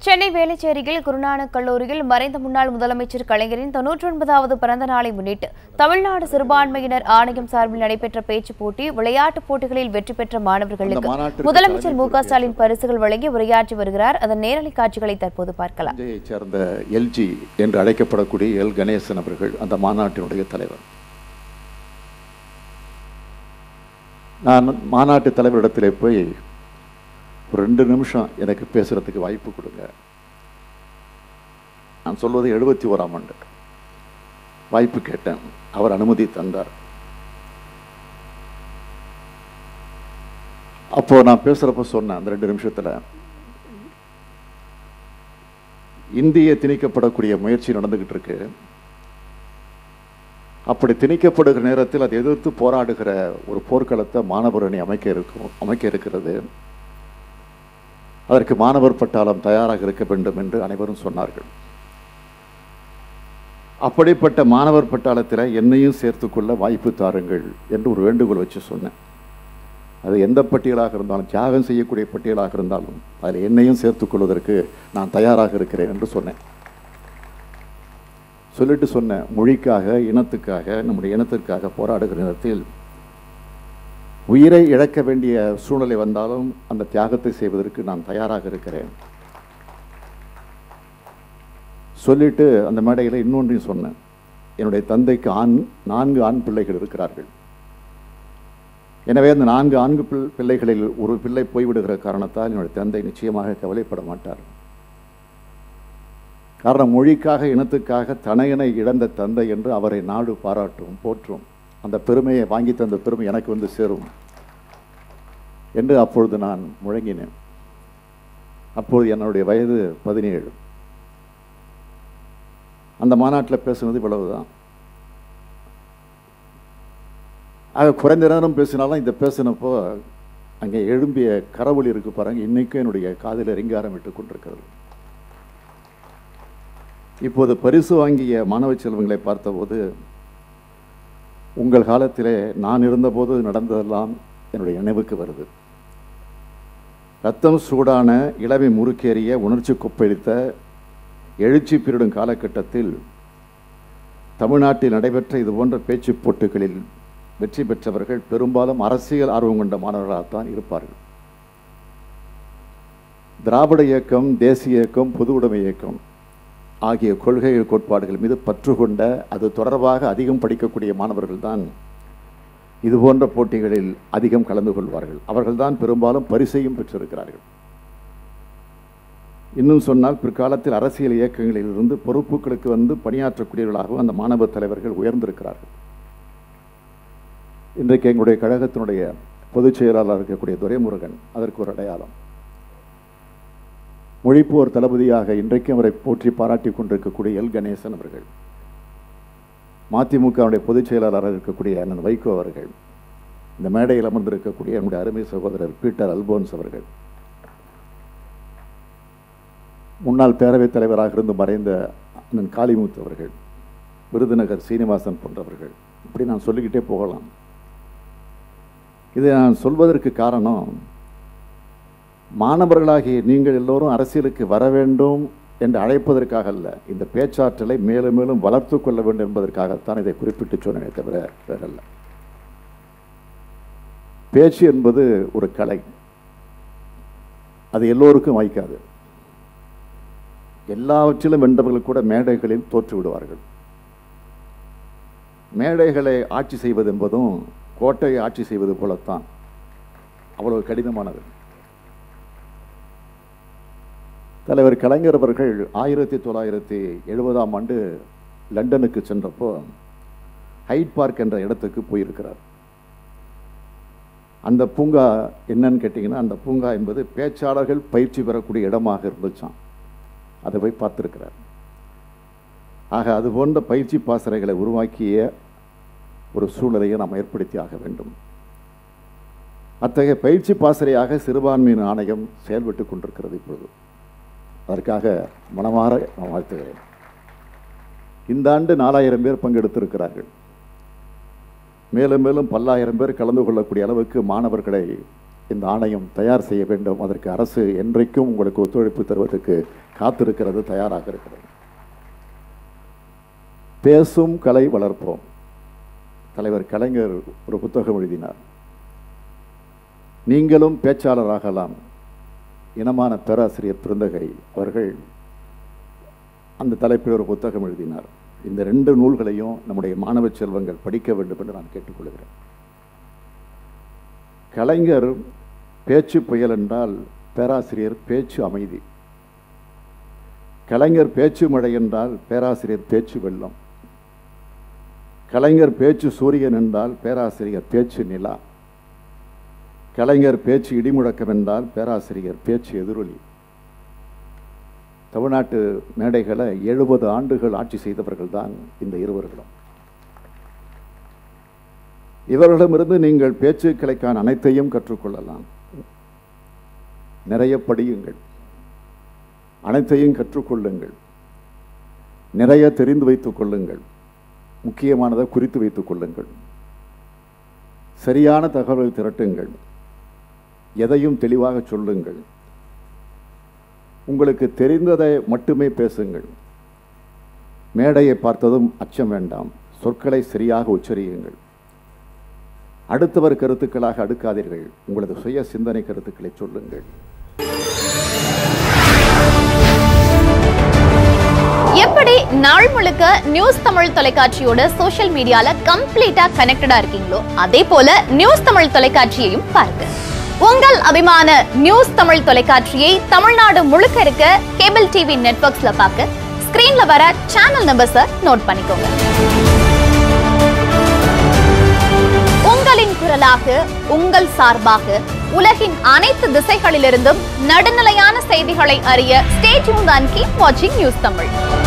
சென்னை வேளச்சேரியில் குருநானக் கல்லூரியில் மறைந்த முன்னாள் முதலமைச்சர் கலைஞரின் தொன்னூற்றி ஒன்பதாவது பிறந்த நாளை முன்னிட்டு தமிழ்நாடு சிறுபான்மையினர் ஆணையம் சார்பில் நடைபெற்ற பேச்சுப் போட்டி விளையாட்டுப் போட்டிகளில் வெற்றி பெற்ற மாணவர்களுக்கு மாநாட்டிற்கு முதலமைச்சர் மு க தலைமை ஸ்டாலின் பரிசுகள் வழங்கி உரையாற்றி வருகிறார் அதன் நேரலை காட்சிகளை தற்போது பார்க்கலாம் தஞ்சையைச் சேர்ந்த எல்ஜி என்று அழைக்கப்படக்கூடிய எல் கணேசன் அவர்கள் அந்த மாநாட்டினுடைய தலைவர் நான் மாநாட்டு தலைவரிடத்திலே போய் ஒரு ரெண்டு நிமிஷம் எனக்கு பேசுறதுக்கு வாய்ப்பு கொடுங்க நான் சொல்வது எழுபத்தி ஓராம் ஆண்டு வாய்ப்பு கேட்டேன் அவர் அனுமதி தந்தார் அப்போ நான் பேசுறப்ப சொன்னேன் அந்த ரெண்டு நிமிஷத்துல இந்திய திணிக்கப்படக்கூடிய முயற்சி நடந்துகிட்டு இருக்கு அப்படி திணிக்கப்படுகிற நேரத்தில் அதை எதிர்த்து போராடுகிற ஒரு போர்க்களத்தை மாணவர் அணி அமைக்க இருக்கும் அமைக்க இருக்கிறது அதற்கு மாணவர் பட்டாளம் தயாராக இருக்க வேண்டும் என்று அனைவரும் சொன்னார்கள் அப்படிப்பட்ட மாணவர் பட்டாளத்தில் என்னையும் சேர்த்துக்கொள்ள வாய்ப்பு தாருங்கள் என்று ஒரு வேண்டுகோள் வச்சு சொன்னேன் அது எந்த பட்டியலாக இருந்தாலும் தியாகம் செய்யக்கூடிய பட்டியலாக இருந்தாலும் அதில் என்னையும் சேர்த்துக்கொள்வதற்கு நான் தயாராக இருக்கிறேன் என்று சொன்னேன் சொல்லிட்டு சொன்னேன் மொழிக்காக இனத்துக்காக நம்முடைய இனத்திற்காக போராடுகிற நேரத்தில் உயிரை இழக்க வேண்டிய சூழ்நிலை வந்தாலும் அந்த தியாகத்தை செய்வதற்கு நான் தயாராக இருக்கிறேன் சொல்லிட்டு அந்த மேடையில் இன்னொன்றையும் சொன்னேன் என்னுடைய தந்தைக்கு ஆண் நான்கு ஆண் பிள்ளைகள் இருக்கிறார்கள் எனவே அந்த நான்கு ஆண்கு பிள்- பிள்ளைகளில் ஒரு பிள்ளை போய்விடுகிற காரணத்தால் என்னுடைய தந்தை நிச்சயமாக கவலைப்பட மாட்டார் காரணம் மொழிக்காக இனத்துக்காக தனையனை இழந்த தந்தை என்று அவரை நாடு பாராட்டும் போற்றும் அந்த பெருமையை வாங்கி தந்த பெருமை எனக்கு வந்து சேரும் என்று அப்பொழுது நான் முழங்கினேன் அப்பொழுது என்னுடைய வயது பதினேழு அந்த மாநாட்டில் பேசுனது இவ்வளவுதான் ஆக குறைந்த நேரம் பேசினாலும் இந்த பேசினப்போ அங்கே எழும்பிய கரவொலி இருக்கு பாருங்க இன்னைக்கும் என்னுடைய காதில் ரிங்காரம் விட்டு கொண்டிருக்கிறது இப்போது பரிசு வாங்கிய மாணவ செல்வங்களை பார்த்தபோது உங்கள் காலத்திலே நான் இருந்தபோது நடந்ததெல்லாம் என்னுடைய நினைவுக்கு வருது ரத்தம் சூடான இளமை முறுக்கேறிய உணர்ச்சி கொப்பளித்த எழுச்சி பெருடும் காலகட்டத்தில் தமிழ்நாட்டில் நடைபெற்ற இது போன்ற பேச்சுப் போட்டிகளில் வெற்றி பெற்றவர்கள் பெரும்பாலும் அரசியல் ஆர்வம் கொண்ட மாணவர்களாகத்தான் இருப்பார்கள் திராவிட இயக்கம் தேசிய இயக்கம் பொது உடைமை இயக்கம் ஆகிய கொள்கை கோட்பாடுகள் மீது பற்று கொண்ட அது தொடர்பாக அதிகம் படிக்கக்கூடிய மாணவர்கள் தான் இது போன்ற போட்டிகளில் அதிகம் கலந்து கொள்வார்கள் அவர்கள்தான் பெரும்பாலும் பரிசையும் பெற்றிருக்கிறார்கள் இன்னும் சொன்னால் பிற்காலத்தில் அரசியல் இயக்கங்களில் இருந்து பொறுப்புகளுக்கு வந்து பணியாற்றக்கூடியவர்களாகவும் அந்த மாணவ தலைவர்கள் உயர்ந்திருக்கிறார்கள் இன்றைக்கு எங்களுடைய கழகத்தினுடைய பொதுச் செயலாளர் இருக்கக்கூடிய துரைமுருகன் அதற்கு ஒரு அடையாளம் மொழிப்போர் தளபதியாக இன்றைக்கும் அவரை போற்றி பாராட்டி கொண்டிருக்கக்கூடிய எல் கணேசன் அவர்கள் மதிமுகவுடைய பொதுச் செயலாளராக இருக்கக்கூடிய அண்ணன் வைகோ அவர்கள் இந்த மேடையில் அமர்ந்திருக்கக்கூடிய என்னுடைய அருமை சகோதரர் பீட்டர் அல்போன்ஸ் அவர்கள் முன்னாள் பேரவைத் தலைவராக இருந்து மறைந்த அண்ணன் காளிமுத்து அவர்கள் விருதுநகர் சீனிவாசன் போன்றவர்கள் இப்படி நான் சொல்லிக்கிட்டே போகலாம் இதை நான் சொல்வதற்கு காரணம் மாணவர்களாகிய நீங்கள் எல்லோரும் அரசியலுக்கு வர வேண்டும் என்று அழைப்பதற்காக அல்ல இந்த பேச்சாற்றலை மேலும் மேலும் வளர்த்து கொள்ள வேண்டும் என்பதற்காகத்தான் இதை குறிப்பிட்டு சொன்னேனே தவிர வேறல்ல பேச்சு என்பது ஒரு கலை அது எல்லோருக்கும் வாய்க்காது எல்லாவற்றிலும் வென்றவர்கள் கூட மேடைகளில் தோற்று விடுவார்கள் மேடைகளை ஆட்சி செய்வது என்பதும் கோட்டையை ஆட்சி செய்வது போலத்தான் அவ்வளவு கடினமானது தலைவர் கலைஞர் அவர்கள் ஆயிரத்தி தொள்ளாயிரத்தி எழுபதாம் ஆண்டு லண்டனுக்கு சென்றப்போ ஹைட் பார்க் என்ற இடத்துக்கு போயிருக்கிறார் அந்த பூங்கா என்னன்னு கேட்டிங்கன்னா அந்த பூங்கா என்பது பேச்சாளர்கள் பயிற்சி பெறக்கூடிய இடமாக இருந்துச்சாம் அதை போய் பார்த்துருக்கிறார் ஆக அது போன்ற பயிற்சி பாசறைகளை உருவாக்கிய ஒரு சூழலையை நாம் ஏற்படுத்தி ஆக வேண்டும் அத்தகைய பயிற்சி பாசறையாக சிறுபான்மையின் ஆணையம் செயல்பட்டு கொண்டிருக்கிறது இப்பொழுது அதற்காக மனமாற நான் வாழ்த்துகிறேன் இந்த ஆண்டு நாலாயிரம் பேர் பங்கெடுத்திருக்கிறார்கள் மேலும் மேலும் பல்லாயிரம் பேர் கலந்து கொள்ளக்கூடிய அளவுக்கு மாணவர்களை இந்த ஆணையம் தயார் செய்ய வேண்டும் அதற்கு அரசு என்றைக்கும் உங்களுக்கு ஒத்துழைப்பு தருவதற்கு காத்திருக்கிறது தயாராக இருக்கிறது பேசும் கலை வளர்ப்போம் தலைவர் கலைஞர் ஒரு புத்தகம் எழுதினார் நீங்களும் பேச்சாளராகலாம் இனமான பேராசிரியர் பிருந்தகை அவர்கள் அந்த தலைப்பில் ஒரு புத்தகம் எழுதினார் இந்த ரெண்டு நூல்களையும் நம்முடைய மாணவ செல்வங்கள் படிக்க வேண்டும் என்று நான் கேட்டுக்கொள்கிறேன் கலைஞர் பேச்சு புயல் என்றால் பேராசிரியர் பேச்சு அமைதி கலைஞர் பேச்சு மழை என்றால் பேராசிரியர் பேச்சு வெள்ளம் கலைஞர் பேச்சு சூரியன் என்றால் பேராசிரியர் பேச்சு நிலா கலைஞர் பேச்சு இடிமுழக்கம் என்றால் பேராசிரியர் பேச்சு எதிரொலி தமிழ்நாட்டு மேடைகளை எழுபது ஆண்டுகள் ஆட்சி செய்தவர்கள் தான் இந்த இருவர்களும் இவர்களிடமிருந்து நீங்கள் பேச்சுக்களைக்கான அனைத்தையும் கற்றுக்கொள்ளலாம் நிறைய படியுங்கள் அனைத்தையும் கற்றுக்கொள்ளுங்கள் நிறைய தெரிந்து வைத்துக் கொள்ளுங்கள் முக்கியமானதை குறித்து வைத்துக் கொள்ளுங்கள் சரியான தகவலை திரட்டுங்கள் எதையும் தெளிவாக சொல்லுங்கள் உங்களுக்கு தெரிந்ததை மட்டுமே பேசுங்கள் மேடையை பார்த்ததும் அச்சம் வேண்டாம் சொற்களை சரியாக உச்சரியுங்கள் அடுத்தவர் கருத்துக்களாக அடுக்காதீர்கள் உங்களது சுய சிந்தனை கருத்துக்களை சொல்லுங்கள் எப்படி நாள் முழுக்க நியூஸ் தமிழ் தொலைக்காட்சியோட சோஷியல் மீடியால கம்ப்ளீட்டா கனெக்டடா இருக்கீங்களோ அதே போல நியூஸ் தமிழ் தொலைக்காட்சியையும் பாருங்க உங்கள் அபிமான நியூஸ் தமிழ் தொலைக்காட்சியை தமிழ்நாடு முழுக்க இருக்க கேபிள் டிவி நெட்வொர்க்ஸ்ல பார்க்க ஸ்கிரீன்ல வர சேனல் நம்பர்ஸை நோட் பண்ணிக்கோங்க உங்களின் குரலாக உங்கள் சார்பாக உலகின் அனைத்து திசைகளிலிருந்தும் நடுநிலையான செய்திகளை அறிய ஸ்டே டியூன் அண்ட் கீப் வாட்சிங் நியூஸ் தமிழ்